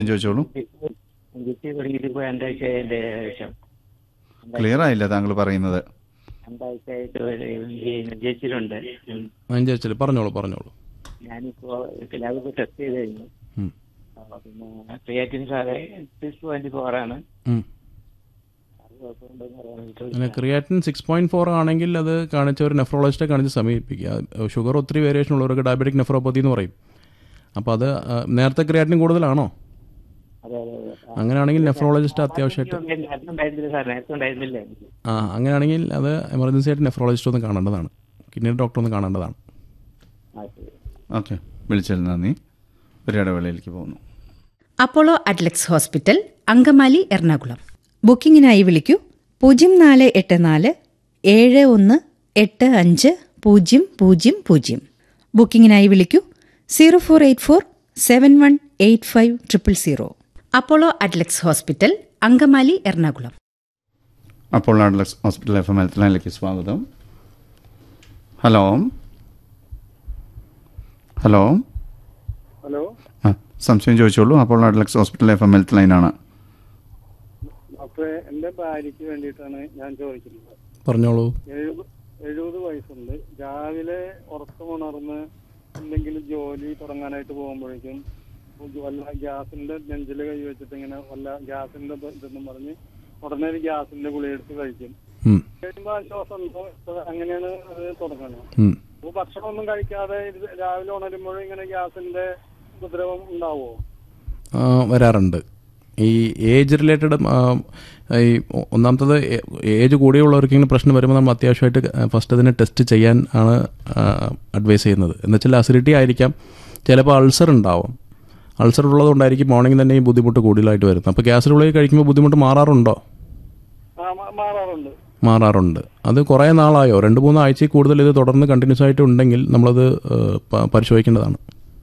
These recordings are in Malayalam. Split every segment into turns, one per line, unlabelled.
ചോദിച്ചോളൂ
കുട്ടി തുടങ്ങിയിട്ട് ഇപ്പോൾ രണ്ടാഴ്ച ശേഷം
ക്ലിയർ ആയില്ല താങ്കൾ പറയുന്നത്
രണ്ടാഴ്ചയായിട്ട് ജയിച്ചിട്ടുണ്ട്
മഞ്ചേച്ചല് പറഞ്ഞോളൂ പറഞ്ഞോളൂ
ഞാനിപ്പോ ലാബിൽ ടെസ്റ്റ് ചെയ്ത് കഴിഞ്ഞു
ഉം.
അപ്പൊ പിന്നെ creatine sir six point four ആണ്
ഉം.
അത് കുഴപ്പമുണ്ടോന്ന് അറിയാൻ
അങ്ങനെ
ചോദിച്ചതാണ്.
ക്രിയാറ്റിൻ സിക്സ് പോയിന്റ് ഫോർ ആണെങ്കിൽ അത് കാണിച്ച ഒരു നെഫ്രോളജിസ്റ്റെ കാണിച്ച് സമീപിക്കുക ഷുഗർ ഒത്തിരി വേരിയേഷൻ ഉള്ളവർക്ക് ഡയബറ്റിക് നെഫ്രോപ്പതി എന്ന് പറയും അപ്പോൾ അത് ആ, നേരത്തെ ക്രിയാറ്റിൻ കൂടുതലാണോ
അതെ അതെ അതെ ആ.
അങ്ങനെയാണെങ്കിൽ നെഫ്രോളജിസ്റ്റ് അത്യാവശ്യമായിട്ട്
നേരത്തെ ഉണ്ടായിരുന്നില്ല സാർ നേരത്തെ ഉണ്ടായിരുന്നില്ല എനിക്ക്
ആ അങ്ങനെയാണെങ്കിൽ അത് എമർജൻസി ആയിട്ട് നെഫ്രോളജിസ്റ്റ് ഒന്ന് കാണേണ്ടതാണ് കിഡ്നി ഡോക്ടർ ഒന്ന് കാണേണ്ടതാണ്
ആ ശരി
ഓക്കെ വിളിച്ചതിൽ നന്ദി ഒരു ഇടവേളയിലേക്ക് പോകുന്നു
Apollo Adlux hospital Angamaly Ernakulam ബുക്കിംഗിനായി വിളിക്കൂ പൂജ്യം നാല് എട്ട് നാല് ഏഴ് ഒന്ന് എട്ട് അഞ്ച് പൂജ്യം പൂജ്യം പൂജ്യം ബുക്കിംഗിനായി വിളിക്കൂ zero four eight four seven one eight five triple zero Apollo Adlux hospital Angamaly Ernakulam
അപ്പോൾ Adlux hospital F M health ലൈനിലേക്ക് സ്വാഗതം ഹലോ ഹലോ
ഹലോ
ആ സംശയം ചോദിച്ചോളൂ അപ്പോൾ Adlux hospital F M health ലൈനാണ്
അപ്പൊ എന്റെ ഭാര്യയ്ക്ക് വേണ്ടിയിട്ടാണ് ഞാൻ ചോദിക്കുന്നത്
പറഞ്ഞോളൂ
എഴുപത് എഴുപത് വയസ്സുണ്ട് രാവിലെ ഉറക്കമുണർന്ന് എന്തെങ്കിലും ജോലി തുടങ്ങാനായിട്ട് പോകുമ്പോഴേക്കും വല്ല ഗ്യാസിന്റെ നെഞ്ചിൽ കൈ വെച്ചിട്ട് ഇങ്ങനെ വല്ല ഗ്യാസിന്റെ ഇത് ഇതെന്നും പറഞ്ഞ് ഉടനെ ഒരു ഗ്യാസിന്റെ ഗുളി എടുത്ത് കഴിക്കും
ഉം.
കഴിയുമ്പോൾ ആശ്വാസം ഉണ്ടോ ഇപ്പൊ അങ്ങനെയാണ് അത് തുടങ്ങുന്നത്
ഉം.
അപ്പൊ ഭക്ഷണമൊന്നും കഴിക്കാതെ ഇത് രാവിലെ ഉണരുമ്പോഴും ഇങ്ങനെ ഗ്യാസിന്റെ ഉപദ്രവം ഉണ്ടാവുമോ
ആ, വരാറുണ്ട് ഈ ഏജ് റിലേറ്റഡ് ഈ ഒന്നാമത്തത് ഏ- ഏജ് കൂടിയുള്ളവർക്ക് ഇങ്ങനെ പ്രശ്നം വരുമ്പോൾ നമ്മൾ അത്യാവശ്യമായിട്ട് ഫസ്റ്റ് അതിനെ ടെസ്റ്റ് ചെയ്യാൻ ആണ് അഡ്വൈസ് ചെയ്യുന്നത് എന്ന് വെച്ചാൽ അസിഡിറ്റി ആയിരിക്കാം ചിലപ്പോൾ അൾസർ ഉണ്ടാവും അൾസർ ഉള്ളതുകൊണ്ടായിരിക്കും മോർണിംഗ് തന്നെ ഈ ബുദ്ധിമുട്ട് കൂടുതലായിട്ട് വരുന്നത് അപ്പോൾ ഗ്യാസ് ഗുളിക കഴിക്കുമ്പോൾ ബുദ്ധിമുട്ട് മാറാറുണ്ടോ
ആ മാ- മാറാറുണ്ട്
മാറാറുണ്ട് അത് കുറേ നാളായോ രണ്ട് മൂന്ന് ആഴ്ചയിൽ കൂടുതൽ ഇത് തുടർന്ന് കണ്ടിന്യൂസ് ആയിട്ട് ഉണ്ടെങ്കിൽ നമ്മളത് ഏഹ്, പ- പരിശോധിക്കേണ്ടതാണ്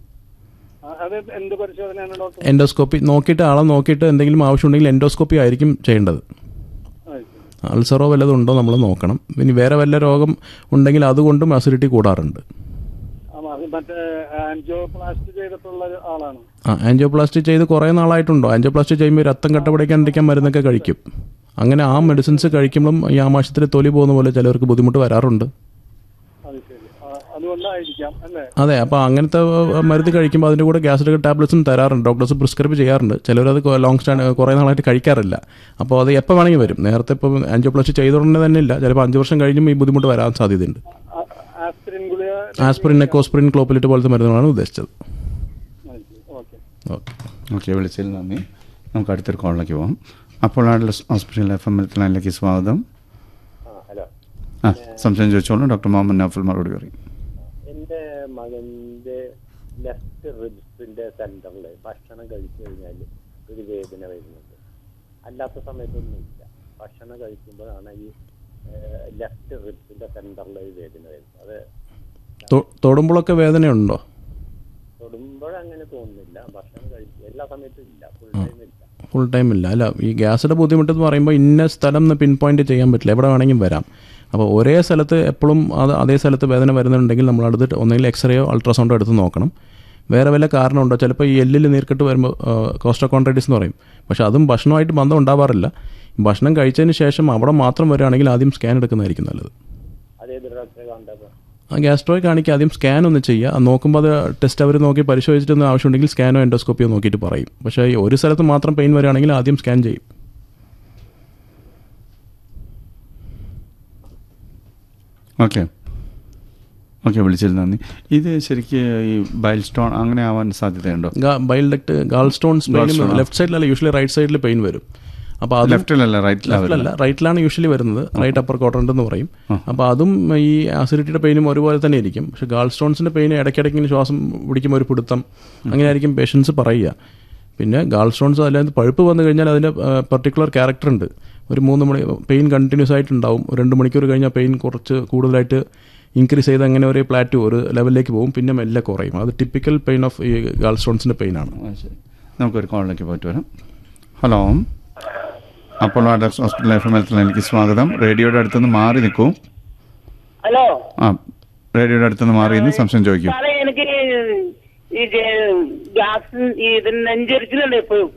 ആ, അത് എന്ത് പരിശോധനയാണ് ഡോക്ടർ
എൻഡോസ്കോപ്പി നോക്കിയിട്ട് ആളെ നോക്കിയിട്ട് എന്തെങ്കിലും ആവശ്യമുണ്ടെങ്കിൽ എൻഡോസ്കോപ്പി ആയിരിക്കും ചെയ്യേണ്ടത്
ആ, ശരി.
അൾസറോ വല്ലതും ഉണ്ടോ നമ്മൾ നോക്കണം ഇനി വേറെ വല്ല രോഗം ഉണ്ടെങ്കിൽ അതുകൊണ്ടും അസിഡിറ്റി കൂടാറുണ്ട്
ആ, അത് മറ്റേ ആൻജിയോപ്ലാസ്റ്റി ചെയ്തിട്ടുള്ള ഒരു ആളാണ്
ആ ആൻജിയോപ്ലാസ്റ്റി ചെയ്ത് കുറേ നാളായിട്ടുണ്ടോ ആൻജിയോപ്ലാസ്റ്റി ചെയ്യുമ്പോൾ രക്തം കട്ട പിടിക്കാണ്ടിരിക്കാൻ മരുന്നൊക്കെ കഴിക്കും അങ്ങനെ ആ മെഡിസിൻസ് കഴിക്കുമ്പം ഈ ആമാശത്തിൽ തൊലി പോകുന്ന പോലെ ചിലവർക്ക് ബുദ്ധിമുട്ട് വരാറുണ്ട്
അത് ശരി ആ, അതുകൊണ്ടായിരിക്കാം അല്ലേ
അതെ അപ്പോൾ അങ്ങനത്തെ ഏഹ്, മരുന്ന് കഴിക്കുമ്പോൾ അതിൻ്റെ കൂടെ ഗ്യാസ്ട്രിക് ടാബ്ലറ്റ്സും തരാറുണ്ട് ഡോക്ടേഴ്സ് പ്രിസ്ക്രൈബ് ചെയ്യാറുണ്ട് ചിലരത് ലോങ് സ്റ്റാൻഡ് കുറേ നാളായിട്ട് കഴിക്കാറില്ല അപ്പോൾ അത് എപ്പോൾ വേണമെങ്കിൽ വരും നേരത്തെ ഇപ്പോൾ ആൻജിയോപ്ലാസ്റ്റി ചെയ്തുകൊണ്ട് തന്നെ ഇല്ല ചിലപ്പോൾ അഞ്ച് വർഷം കഴിഞ്ഞും ഈ ബുദ്ധിമുട്ട് വരാൻ സാധ്യതയുണ്ട്
ആ, ആസ്പിരിൻ ഗുളിക
ആസ്പിരിൻ നെക്കോസ്പിരിൻ ക്ലോപ്പിലിറ്റ് പോലത്തെ മരുന്നുകളാണ് ഉദ്ദേശിച്ചത്
ഓക്കെ
ഓക്കെ
ഓക്കെ വിളിച്ചതിൽ നന്ദി നമുക്ക് അടുത്തൊരു കോളിലേക്ക് പോകാം അപ്പോൾ Adlux hospital F M health ലൈനിലേക്ക് സ്വാഗതം
ഹലോ
ആ സംശയം ചോദിച്ചോളൂ ഡോക്ടർ മുഹമ്മദ് നഫൽ മറുപടി പറയും
എൻ്റെ മകൻ്റെ ലെഫ്റ്റ് റിബ്സിൻ്റെ സെൻറ്ററിൽ ഭക്ഷണം കഴിച്ചു കഴിഞ്ഞാൽ ഒരു വേദന വരുന്നുണ്ട് അല്ലാത്ത സമയത്തൊന്നുമില്ല ഭക്ഷണം കഴിക്കുമ്പോഴാണ് ഈ ലെഫ്റ്റ് റിബ്സിൻ്റെ സെൻറ്ററിൽ ഒരു വേദന വരുന്നത് അത്
തൊ- തൊടുമ്പോഴൊക്കെ വേദനയുണ്ടോ
തൊടുമ്പോഴങ്ങനെ തോന്നുന്നില്ല ഭക്ഷണം കഴിക്കും എല്ലാ സമയത്തും ഇല്ല ഫുൾ ടൈം ഇല്ല
ഫുൾ ടൈം ഇല്ല അല്ല ഈ ഗ്യാസിൻ്റെ ബുദ്ധിമുട്ട് എന്ന് പറയുമ്പോൾ ഇന്ന സ്ഥലം എന്ന് പിൻ പോയിന്റ് ചെയ്യാൻ പറ്റില്ല എവിടെ വേണമെങ്കിലും വരാം അപ്പോൾ ഒരേ സ്ഥലത്ത് എപ്പോഴും അത് അതേ സ്ഥലത്ത് വേദന വരുന്നുണ്ടെങ്കിൽ നമ്മൾ അടുത്ത് ഒന്നെങ്കിൽ എക്സ്റേയോ അൾട്രാസൗണ്ടോ എടുത്ത് നോക്കണം വേറെ വല്ല കാരണമുണ്ടോ ചിലപ്പോൾ ഈ എല്ലിൽ നീർക്കെട്ട് വരുമ്പോൾ കോസ്റ്റോകോൺട്രൈറ്റിസ് എന്ന് പറയും പക്ഷേ അതും ഭക്ഷണമായിട്ട് ബന്ധം ഉണ്ടാവാറില്ല ഭക്ഷണം കഴിച്ചതിന് ശേഷം അവിടെ മാത്രം വരികയാണെങ്കിൽ ആദ്യം സ്കാൻ എടുക്കുന്നതായിരിക്കും നല്ലത്
അതേത് ഡോക്ടറെ കണ്ടപ്പോൾ
ആ ഗ്യാസ്ട്രോയിൽ കാണിക്കുക ആദ്യം സ്കാൻ ഒന്ന് ചെയ്യുക അത് നോക്കുമ്പോൾ അത് ടെസ്റ്റ് അവർ നോക്കി പരിശോധിച്ചിട്ടൊന്ന് ആവശ്യമുണ്ടെങ്കിൽ സ്കാനോ എൻഡോസ്കോപ്പിയോ നോക്കിയിട്ട് പറയും പക്ഷേ ഈ ഒരു സ്ഥലത്ത് മാത്രം പെയിൻ വരികയാണെങ്കിൽ ആദ്യം സ്കാൻ ചെയ്യും
ഓക്കെ ഓക്കെ വിളിച്ചതിൽ നന്ദി ഇത് ശരിക്ക് ഈ ബൈൽ സ്റ്റോൺ അങ്ങനെ ആവാൻ സാധ്യതയുണ്ടോ
bile duct gall stones pain
Gallstone, ആ.
ലെഫ്റ്റ് സൈഡിലല്ല യൂഷ്വലി റൈറ്റ് സൈഡിൽ പെയിൻ വരും അപ്പോൾ അത്
ലെഫ്റ്റിലല്ല റൈറ്റിലാണ്
ലെഫ്റ്റിലല്ല റൈറ്റിലാണ് യൂഷ്വലി വരുന്നത് റൈറ്റ് അപ്പർ ക്വാഡ്രന്റ് എന്ന് പറയും അപ്പോൾ അതും ഈ ആസിഡിറ്റിയുടെ പെയിനും ഒരുപോലെ തന്നെ ഇരിക്കും പക്ഷേ ഗാൾ സ്റ്റോൺസിൻ്റെ പെയിൻ ഇടയ്ക്കിടയ്ക്ക് ഇങ്ങനെ ശ്വാസം പിടിക്കുമ്പോൾ ഒരു പിടുത്തം അങ്ങനെയായിരിക്കും പേഷ്യൻസ് പറയുക പിന്നെ ഗാൾ സ്റ്റോൺസ് അതിനകത്ത് പഴുപ്പ് വന്നു കഴിഞ്ഞാൽ അതിൻ്റെ പർട്ടിക്കുലർ ക്യാരക്ടർ ഉണ്ട് ഒരു മൂന്ന് മണി പെയിൻ കണ്ടിന്യൂസ് ആയിട്ടുണ്ടാവും ഒരു രണ്ട് മണിക്കൂർ കഴിഞ്ഞാൽ പെയിൻ കുറച്ച് കൂടുതലായിട്ട് ഇൻക്രീസ് ചെയ്ത് അങ്ങനെ ഒരു പ്ലാറ്റു ഒരു ലെവലിലേക്ക് പോകും പിന്നെ മെല്ലെ കുറയും അത് ടിപ്പിക്കൽ പെയിൻ ഓഫ് ഈ ഗാൾ സ്റ്റോൺസിൻ്റെ പെയിനാണ്
ആ, ശരി നമുക്കൊരു കോളിലേക്ക് പോയിട്ട് വരാം ഹലോ അപ്പോൾ Adlux hospital F M health ലൈനിലേക്ക് സ്വാഗതം റേഡിയോയുടെ അടുത്തുനിന്ന് മാറി നിൽക്കൂ
ഹലോ
ആ റേഡിയോയുടെ അടുത്തുനിന്ന് മാറി നിന്ന് സംശയം ചോദിക്കൂ
സാറേ എനിക്ക്
ഈ ജെ- ഗ്യാസ് ഈ ഇതിന് നെഞ്ചരിച്ചിലുണ്ട് എപ്പോഴും